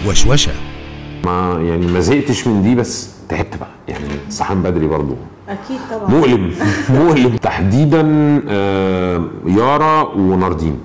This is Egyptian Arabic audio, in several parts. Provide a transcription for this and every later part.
وشوشة ما يعني ما زهقتش من دي بس تعبت بقى يعني الصحيان بدري برضو اكيد طبعا مؤلم مؤلم تحديدا آه، يارا وناردين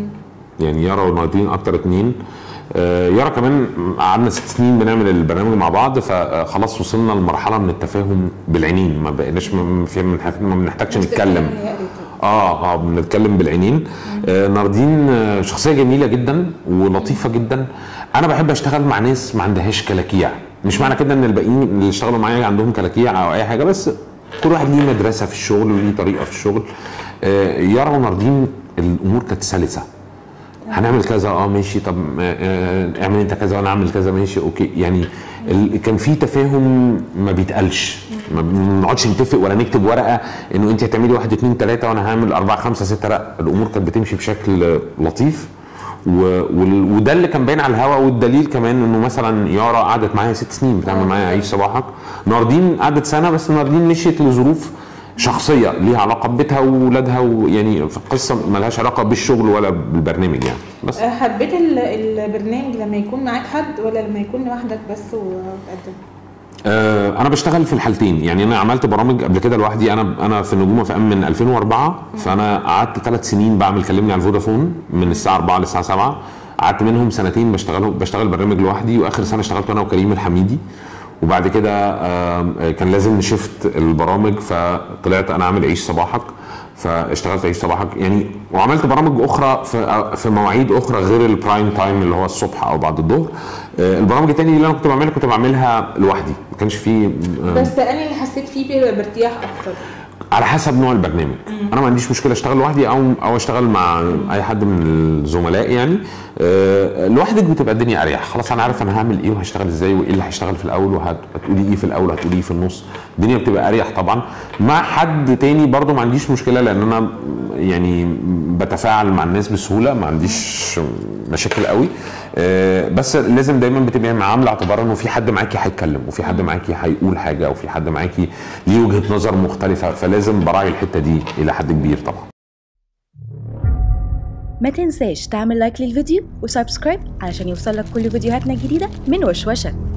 يعني يارا وناردين اكتر اتنين آه، يارا كمان قعدنا ست سنين بنعمل البرنامج مع بعض فخلاص وصلنا لمرحله من التفاهم بالعينين ما بقيناش ما في- ما بنحتاجش نتكلم اه اه بنتكلم بالعينين آه ناردين آه، شخصيه جميله جدا ولطيفه جدا انا بحب اشتغل مع ناس ما عندهاش كلاكيع مش معنى كده ان الباقيين اللي اشتغلوا معايا عندهم كلاكيع او اي حاجه بس كل واحد ليه مدرسه في الشغل وليه طريقه في الشغل آه يارا وناردين الامور كانت سلسه هنعمل كذا اه ماشي طب آه، آه، اعمل انت كذا وانا اعمل كذا ماشي اوكي يعني ال- كان في تفاهم ما بيتقالش ما بنقعدش نتفق ولا نكتب ورقه انه انت هتعملي واحد اتنين تلاته وانا هعمل اربعه خمسه سته لا الامور كانت بتمشي بشكل لطيف و... وال- وده اللي كان باين على الهوا والدليل كمان انه مثلا يارا قعدت معايا ست سنين بتعمل معايا عيش صباحك ناردين قعدت سنه بس ناردين مشيت لظروف شخصيه ليها علاقه ببيتها واولادها ويعني في قصه ملهاش علاقه بالشغل ولا بالبرنامج يعني بس حبيت ال- البرنامج لما يكون معاك حد ولا لما يكون لوحدك بس وتقدم آه، انا بشتغل في الحالتين يعني انا عملت برامج قبل كده لوحدي انا انا في النجوم اف ام من 2004 فانا قعدت ثلاث سنين بعمل كلمني على الفودافون من الساعه 4 للساعه 7 قعدت منهم سنتين بشتغل بشتغل برنامج لوحدي واخر سنه اشتغلت انا وكريم الحميدي وبعد كده آه، كان لازم نشفت البرامج فطلعت انا عامل عيش صباحك فاشتغلت عيش صباحك يعني وعملت برامج اخرى في في مواعيد اخرى غير البرايم تايم اللي هو الصبح او بعد الظهر آه، البرامج التانية اللي انا كنت بعملها كنت بعملها لوحدي ما كانش فيه آه، بس انا اللي حسيت فيه بيبقى بارتياح اكتر على حسب نوع البرنامج انا ما عنديش مشكله اشتغل لوحدي او او اشتغل مع اي حد من الزملاء يعني أه لوحدك بتبقى الدنيا اريح خلاص انا عارف انا هعمل ايه وهشتغل ازاي وايه اللي هيشتغل في الاول وهتقولي ايه في الاول وهتقولي ايه في النص الدنيا بتبقى اريح طبعا مع حد تاني برضو ما عنديش مشكله لان انا يعني بتفاعل مع الناس بسهوله ما عنديش مشاكل قوي أه بس لازم دايما بتبقى عامله اعتبار انه في حد معاكي هيتكلم وفي حد معاكي هيقول حاجه او في حد معاكي ليه وجهه نظر مختلفه فلازم براعي الحته دي الى حد كبير طبعا ما تنساش تعمل لايك للفيديو وسبسكرايب علشان يوصلك كل فيديوهاتنا الجديدة من وشوشة